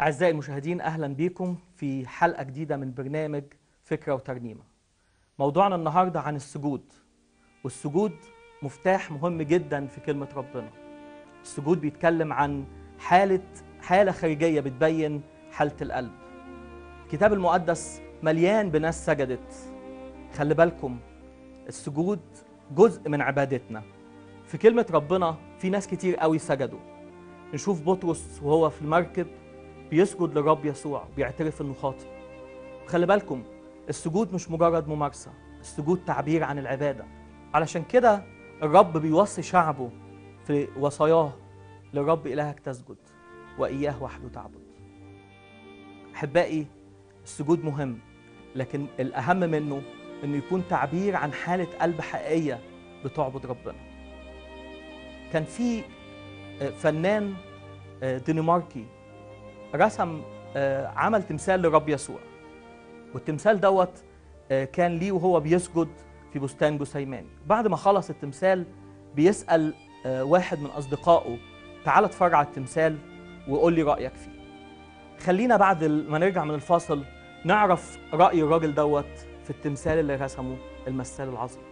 أعزائي المشاهدين أهلا بكم في حلقة جديدة من برنامج فكرة وترنيمة موضوعنا النهاردة عن السجود والسجود مفتاح مهم جدا في كلمة ربنا السجود بيتكلم عن حالة حالة خارجية بتبين حالة القلب الكتاب المقدس مليان بناس سجدت خلي بالكم السجود جزء من عبادتنا في كلمة ربنا في ناس كتير قوي سجدوا نشوف بطرس وهو في المركب بيسجد للرب يسوع بيعترف انه خاطئ خلي بالكم السجود مش مجرد ممارسة السجود تعبير عن العبادة علشان كده الرب بيوصي شعبه في وصاياه للرب إلهك تسجد وإياه وحده تعبد أحبائي السجود مهم لكن الأهم منه إنه يكون تعبير عن حالة قلب حقيقية بتعبد ربنا كان في فنان دنماركي رسم عمل تمثال لرب يسوع والتمثال دوت كان ليه وهو بيسجد في بستان جثيماني بعد ما خلص التمثال بيسأل واحد من أصدقائه تعال اتفرج على التمثال وقول لي رأيك فيه خلينا بعد ما نرجع من الفاصل نعرف رأي الراجل دوت في التمثال اللي رسمه المثال العظيم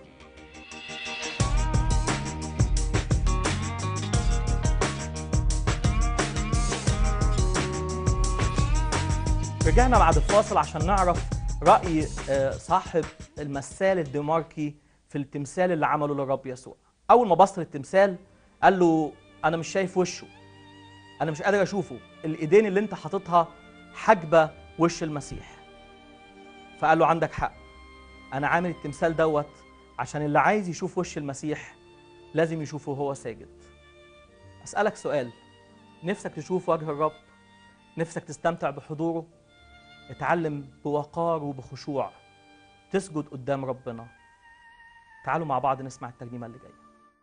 رجعنا بعد الفاصل عشان نعرف رأي صاحب المثال الدنماركي في التمثال اللي عمله للرب يسوع أول ما بص للتمثال قال له أنا مش شايف وشه أنا مش قادر أشوفه الإيدين اللي أنت حاططها حاجبة وش المسيح فقال له عندك حق أنا عامل التمثال دوت عشان اللي عايز يشوف وش المسيح لازم يشوفه وهو ساجد أسألك سؤال نفسك تشوف وجه الرب نفسك تستمتع بحضوره اتعلم بوقار وبخشوع تسجد قدام ربنا تعالوا مع بعض نسمع الترنيمه اللي جايه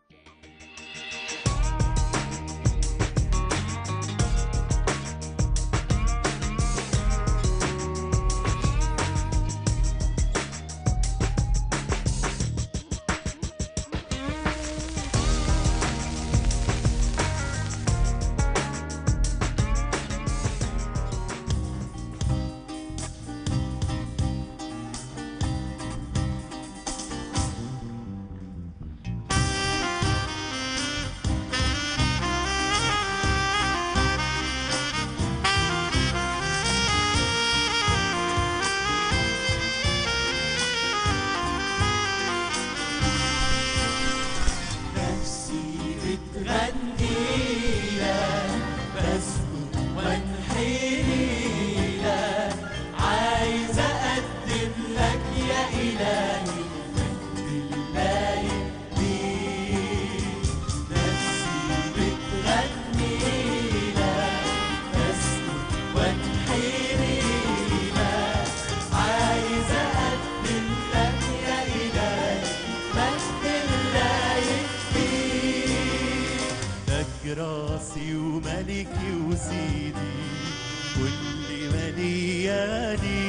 راسي وملكي وسيدي كل ملياني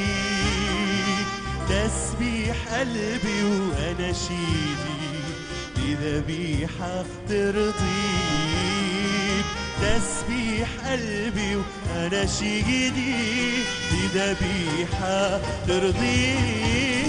تسبيح قلبي وأناشيدي بذبيحة ترضيك تسبيح قلبي وأناشيدي بذبيحة ترضيك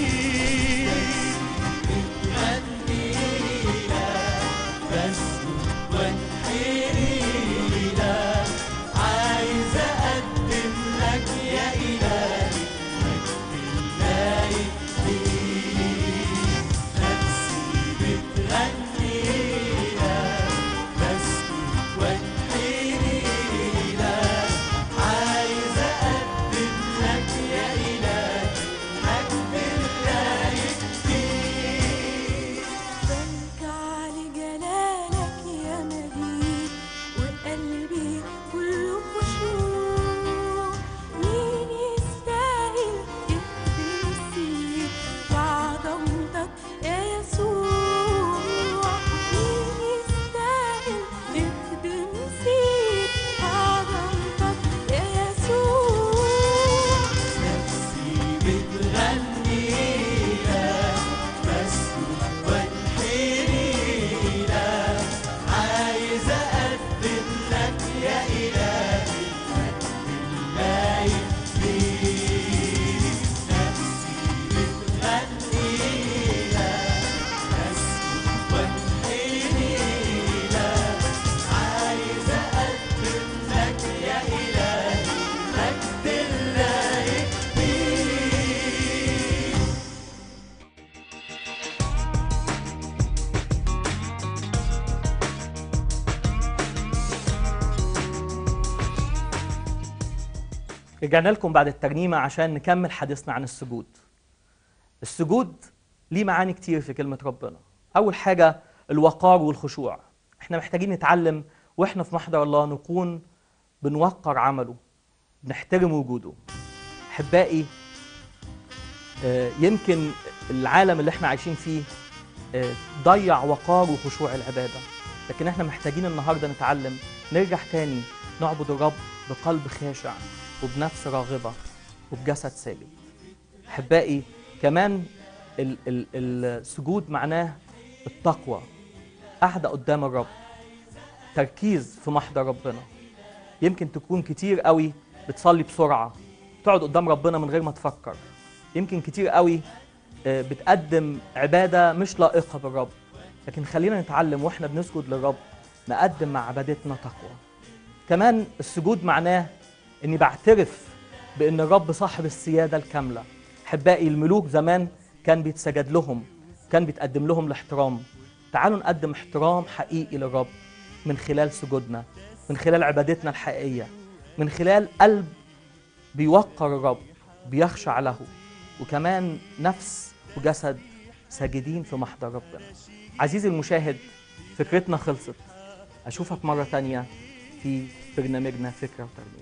عايز اقدم لك يا الهي رجعنا لكم بعد الترنيمة عشان نكمل حديثنا عن السجود السجود ليه معاني كتير في كلمة ربنا أول حاجة الوقار والخشوع احنا محتاجين نتعلم واحنا في محضر الله نكون بنوقر عمله بنحترم وجوده أحبائي آه، يمكن العالم اللي احنا عايشين فيه آه، ضيع وقار وخشوع العبادة لكن احنا محتاجين النهاردة نتعلم نرجع تاني نعبد الرب بقلب خاشع وبنفس راغبة وبجسد ساجد أحبائي كمان ال- ال- السجود معناه التقوى قاعدة قدام الرب تركيز في محضر ربنا يمكن تكون كتير قوي بتصلي بسرعة تقعد قدام ربنا من غير ما تفكر يمكن كتير قوي آه، بتقدم عبادة مش لائقة بالرب لكن خلينا نتعلم واحنا بنسجد للرب نقدم مع عبادتنا تقوى كمان السجود معناه اني بعترف بان الرب صاحب السياده الكامله احبائي الملوك زمان كان بيتسجد لهم كان بيتقدم لهم الاحترام تعالوا نقدم احترام حقيقي للرب من خلال سجودنا من خلال عبادتنا الحقيقيه من خلال قلب بيوقر الرب بيخشع له وكمان نفس وجسد ساجدين في محضر ربنا عزيزي المشاهد فكرتنا خلصت أشوفك مرة تانية في برنامجنا فكرة وتربية